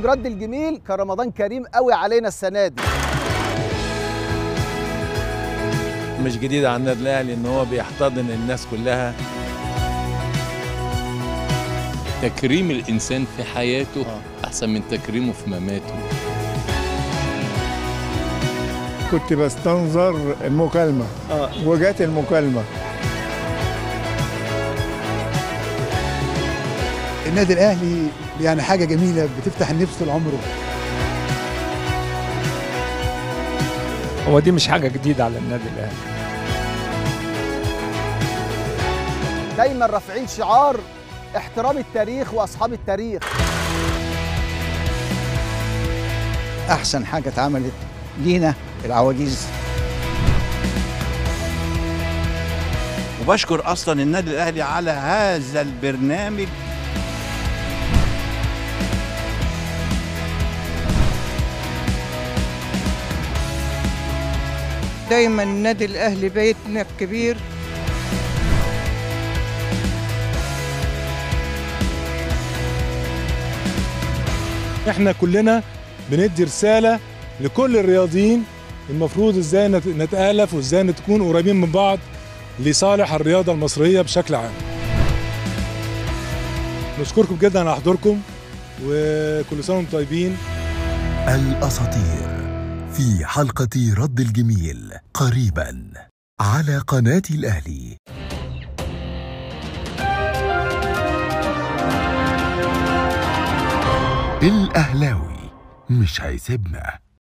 برنامج رد الجميل كان رمضان كريم قوي علينا السنه دي مش جديد على النادي الاهلي ان هو بيحتضن الناس كلها تكريم الانسان في حياته احسن من تكريمه في مماته كنت بستنظر المكالمة وجات المكالمة النادي الاهلي يعني حاجه جميله بتفتح النفس طول عمره هو دي مش حاجه جديده على النادي الاهلي دايما رافعين شعار احترام التاريخ واصحاب التاريخ احسن حاجه اتعملت لينا العواجيز وبشكر اصلا النادي الاهلي على هذا البرنامج دايما النادي الاهلي بيتنا الكبير احنا كلنا بندي رساله لكل الرياضيين المفروض ازاي نت- نتالف وازاي نكون قريبين من بعض لصالح الرياضه المصريه بشكل عام نشكركم جدا على حضوركم وكل سنه وانتم طيبين الأساطير في حلقة رد الجميل قريبا على قناة الأهلي الأهلاوي مش هيسيبنا